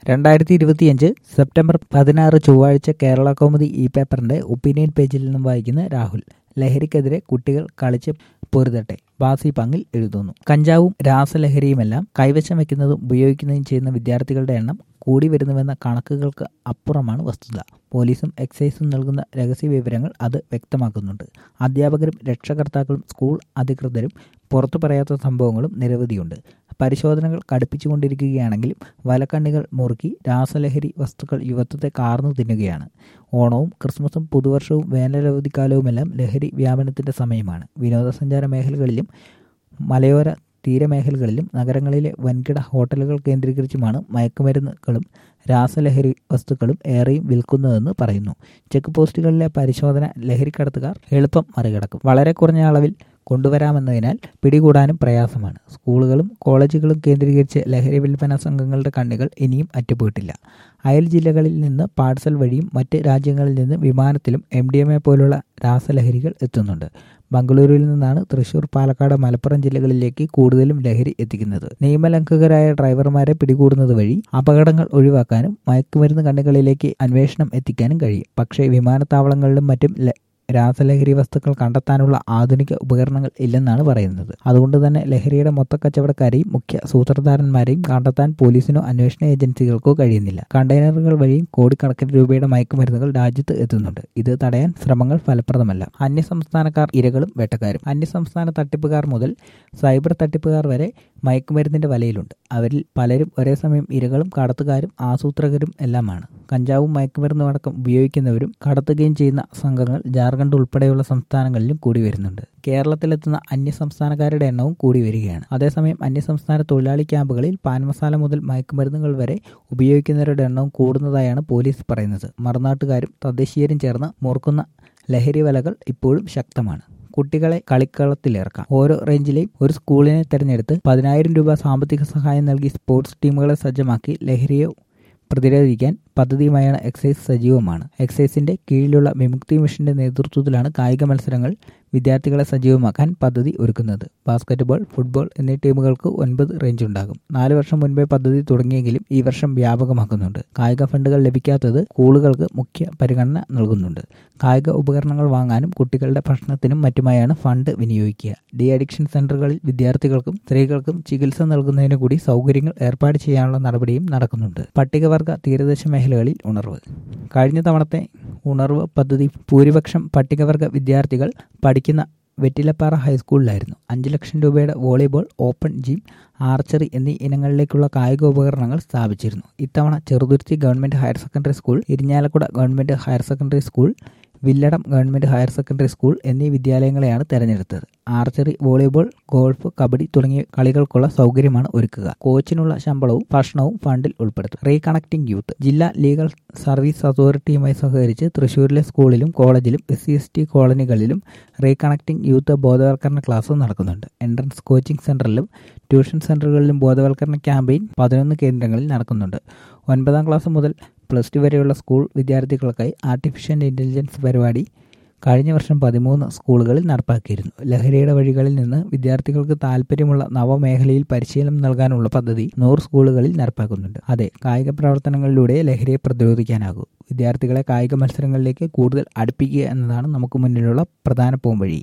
രണ്ടായിരത്തി ഇരുപത്തിയഞ്ച് സെപ്റ്റംബർ പതിനാറ് ചൊവ്വാഴ്ച കേരള കൗമുദി ഇ പേപ്പറിന്റെ ഒപ്പീനിയൻ പേജിൽ നിന്നും വായിക്കുന്ന രാഹുൽ ലഹരിക്കെതിരെ കുട്ടികൾ കളിച്ച് പൊരുതട്ടെ ബാസി പങ്ങിൽ എഴുതുന്നു കഞ്ചാവും രാസലഹരിയുമെല്ലാം കൈവശം വയ്ക്കുന്നതും ഉപയോഗിക്കുന്നതും ചെയ്യുന്ന വിദ്യാർത്ഥികളുടെ എണ്ണം കൂടി വരുന്നുവെന്ന കണക്കുകൾക്ക് അപ്പുറമാണ് വസ്തുത പോലീസും എക്സൈസും നൽകുന്ന രഹസ്യ വിവരങ്ങൾ അത് വ്യക്തമാക്കുന്നുണ്ട് അധ്യാപകരും രക്ഷകർത്താക്കളും സ്കൂൾ അധികൃതരും പുറത്തു പറയാത്ത സംഭവങ്ങളും നിരവധിയുണ്ട് പരിശോധനകൾ കടുപ്പിച്ചുകൊണ്ടിരിക്കുകയാണെങ്കിലും വലക്കണ്ണികൾ മുറുക്കി രാസലഹരി വസ്തുക്കൾ യുവത്വത്തെ കാർന്നു തിന്നുകയാണ് ഓണവും ക്രിസ്മസും പുതുവർഷവും വേനലവധിക്കാലവുമെല്ലാം ലഹരി വ്യാപനത്തിന്റെ സമയമാണ് വിനോദസഞ്ചാര മേഖലകളിലും മലയോര തീരമേഖലകളിലും നഗരങ്ങളിലെ വൻകിട ഹോട്ടലുകൾ കേന്ദ്രീകരിച്ചുമാണ് മയക്കുമരുന്നുകളും രാസലഹരി വസ്തുക്കളും ഏറെയും വിൽക്കുന്നതെന്ന് പറയുന്നു ചെക്ക് പോസ്റ്റുകളിലെ പരിശോധന ലഹരിക്കടത്തുകാർ എളുപ്പം മറികടക്കും വളരെ കുറഞ്ഞ അളവിൽ കൊണ്ടുവരാമെന്നതിനാൽ പിടികൂടാനും പ്രയാസമാണ് സ്കൂളുകളും കോളേജുകളും കേന്ദ്രീകരിച്ച് ലഹരി വിൽപ്പന സംഘങ്ങളുടെ കണ്ണികൾ ഇനിയും അറ്റുപോയിട്ടില്ല അയൽ ജില്ലകളിൽ നിന്ന് പാഴ്സൽ വഴിയും മറ്റ് രാജ്യങ്ങളിൽ നിന്ന് വിമാനത്തിലും എം ഡി എം എ പോലുള്ള രാസലഹരികൾ എത്തുന്നുണ്ട് ബംഗളൂരുവിൽ നിന്നാണ് തൃശൂർ പാലക്കാട് മലപ്പുറം ജില്ലകളിലേക്ക് കൂടുതലും ലഹരി എത്തിക്കുന്നത് നിയമലംഘകരായ ഡ്രൈവർമാരെ പിടികൂടുന്നത് വഴി അപകടങ്ങൾ ഒഴിവാക്കാനും മയക്കുമരുന്ന് കണ്ണികളിലേക്ക് അന്വേഷണം എത്തിക്കാനും കഴിയും പക്ഷേ വിമാനത്താവളങ്ങളിലും മറ്റും രാസലഹരി വസ്തുക്കൾ കണ്ടെത്താനുള്ള ആധുനിക ഉപകരണങ്ങൾ ഇല്ലെന്നാണ് പറയുന്നത് അതുകൊണ്ട് തന്നെ ലഹരിയുടെ മൊത്തക്കച്ചവടക്കാരെയും മുഖ്യ സൂത്രധാരന്മാരെയും കണ്ടെത്താൻ പോലീസിനോ അന്വേഷണ ഏജൻസികൾക്കോ കഴിയുന്നില്ല കണ്ടെയ്നറുകൾ വഴിയും കോടിക്കണക്കിന് രൂപയുടെ മയക്കുമരുന്നുകൾ രാജ്യത്ത് എത്തുന്നുണ്ട് ഇത് തടയാൻ ശ്രമങ്ങൾ ഫലപ്രദമല്ല അന്യസംസ്ഥാനക്കാർ ഇരകളും വേട്ടക്കാരും അന്യസംസ്ഥാന തട്ടിപ്പുകാർ മുതൽ സൈബർ തട്ടിപ്പുകാർ വരെ മയക്കുമരുന്നിന്റെ വലയിലുണ്ട് അവരിൽ പലരും ഒരേ സമയം ഇരകളും കടത്തുകാരും ആസൂത്രകരും എല്ലാമാണ് കഞ്ചാവും മയക്കുമരുന്നും അടക്കം ഉപയോഗിക്കുന്നവരും കടത്തുകയും ചെയ്യുന്ന സംഘങ്ങൾ ജാർഖണ്ഡ് ഉൾപ്പെടെയുള്ള സംസ്ഥാനങ്ങളിലും കൂടി വരുന്നുണ്ട് കേരളത്തിലെത്തുന്ന അന്യസംസ്ഥാനക്കാരുടെ എണ്ണവും കൂടി വരികയാണ് അതേസമയം അന്യസംസ്ഥാന തൊഴിലാളി ക്യാമ്പുകളിൽ പാൻമസാല മുതൽ മയക്കുമരുന്നുകൾ വരെ ഉപയോഗിക്കുന്നവരുടെ എണ്ണവും കൂടുന്നതായാണ് പോലീസ് പറയുന്നത് മറുനാട്ടുകാരും തദ്ദേശീയരും ചേർന്ന് മുറുക്കുന്ന ലഹരി വലകൾ ഇപ്പോഴും ശക്തമാണ് കുട്ടികളെ കളിക്കളത്തിലിറക്കാം ഓരോ റേഞ്ചിലെയും ഒരു സ്കൂളിനെ തെരഞ്ഞെടുത്ത് പതിനായിരം രൂപ സാമ്പത്തിക സഹായം നൽകി സ്പോർട്സ് ടീമുകളെ സജ്ജമാക്കി ലഹരിയെ പ്രതിരോധിക്കാൻ പദ്ധതിയുമായാണ് എക്സൈസ് സജീവമാണ് എക്സൈസിന്റെ കീഴിലുള്ള വിമുക്തി മിഷന്റെ നേതൃത്വത്തിലാണ് കായിക മത്സരങ്ങൾ വിദ്യാർത്ഥികളെ സജീവമാക്കാൻ പദ്ധതി ഒരുക്കുന്നത് ബാസ്കറ്റ്ബോൾ ഫുട്ബോൾ എന്നീ ടീമുകൾക്ക് ഒൻപത് റേഞ്ച് ഉണ്ടാകും നാല് വർഷം മുൻപേ പദ്ധതി തുടങ്ങിയെങ്കിലും ഈ വർഷം വ്യാപകമാക്കുന്നുണ്ട് കായിക ഫണ്ടുകൾ ലഭിക്കാത്തത് സ്കൂളുകൾക്ക് മുഖ്യ പരിഗണന നൽകുന്നുണ്ട് കായിക ഉപകരണങ്ങൾ വാങ്ങാനും കുട്ടികളുടെ ഭക്ഷണത്തിനും മറ്റുമായാണ് ഫണ്ട് വിനിയോഗിക്കുക ഡി അഡിക്ഷൻ സെന്ററുകളിൽ വിദ്യാർത്ഥികൾക്കും സ്ത്രീകൾക്കും ചികിത്സ നൽകുന്നതിന് കൂടി സൗകര്യങ്ങൾ ഏർപ്പാട് ചെയ്യാനുള്ള നടപടിയും നടക്കുന്നുണ്ട് പട്ടികവർഗ തീരദേശ മേഖലകളിൽ ഉണർവ് കഴിഞ്ഞ തവണത്തെ ഉണർവ് പദ്ധതി ഭൂരിപക്ഷം പട്ടികവർഗ വിദ്യാർത്ഥികൾ പഠിക്കുന്ന വെറ്റിലപ്പാറ ഹൈസ്കൂളിലായിരുന്നു അഞ്ച് ലക്ഷം രൂപയുടെ വോളിബോൾ ഓപ്പൺ ജിം ആർച്ചറി എന്നീ ഇനങ്ങളിലേക്കുള്ള കായിക ഉപകരണങ്ങൾ സ്ഥാപിച്ചിരുന്നു ഇത്തവണ Cheruthuruthy government higher secondary school Irinjalakuda government higher secondary school Villadam government higher secondary school എന്നീ വിദ്യാലയങ്ങളെയാണ് തെരഞ്ഞെടുത്തത് ആർച്ചറി വോളിബോൾ ഗോൾഫ് കബഡി തുടങ്ങിയ കളികൾക്കുള്ള സൗകര്യമാണ് ഒരുക്കുക കോച്ചിനുള്ള ശമ്പളവും ഭക്ഷണവും ഫണ്ടിൽ ഉൾപ്പെടുത്തും റീകണക്ടിംഗ് യൂത്ത് ജില്ലാ ലീഗൽ സർവീസ് അതോറിറ്റിയുമായി സഹകരിച്ച് തൃശൂരിലെ സ്കൂളിലും കോളേജിലും എസ് സി എസ് ടി കോളനികളിലും റീകണക്ടിംഗ് യൂത്ത് ബോധവൽക്കരണ ക്ലാസ് നടക്കുന്നുണ്ട് എൻട്രൻസ് കോച്ചിംഗ് സെന്ററിലും ട്യൂഷൻ സെന്ററുകളിലും ബോധവൽക്കരണ ക്യാമ്പയിൻ പതിനൊന്ന് കേന്ദ്രങ്ങളിൽ നടക്കുന്നുണ്ട് ഒൻപതാം ക്ലാസ് മുതൽ പ്ലസ് ടു വരെയുള്ള സ്കൂൾ വിദ്യാർത്ഥികൾക്കായി ആർട്ടിഫിഷ്യൽ ഇൻ്റലിജൻസ് പരിപാടി കഴിഞ്ഞ വർഷം പതിമൂന്ന് സ്കൂളുകളിൽ നടപ്പാക്കിയിരുന്നു ലഹരിയുടെ വഴികളിൽ നിന്ന് വിദ്യാർത്ഥികൾക്ക് താല്പര്യമുള്ള നവമേഖലയിൽ പരിശീലനം നൽകാനുള്ള പദ്ധതി നൂറ് സ്കൂളുകളിൽ നടപ്പാക്കുന്നുണ്ട് അതെ കായിക പ്രവർത്തനങ്ങളിലൂടെ ലഹരിയെ പ്രതിരോധിക്കാനാകൂ വിദ്യാർത്ഥികളെ കായിക മത്സരങ്ങളിലേക്ക് കൂടുതൽ അടുപ്പിക്കുക എന്നതാണ് നമുക്ക് മുന്നിലുള്ള പ്രധാന പോംവഴി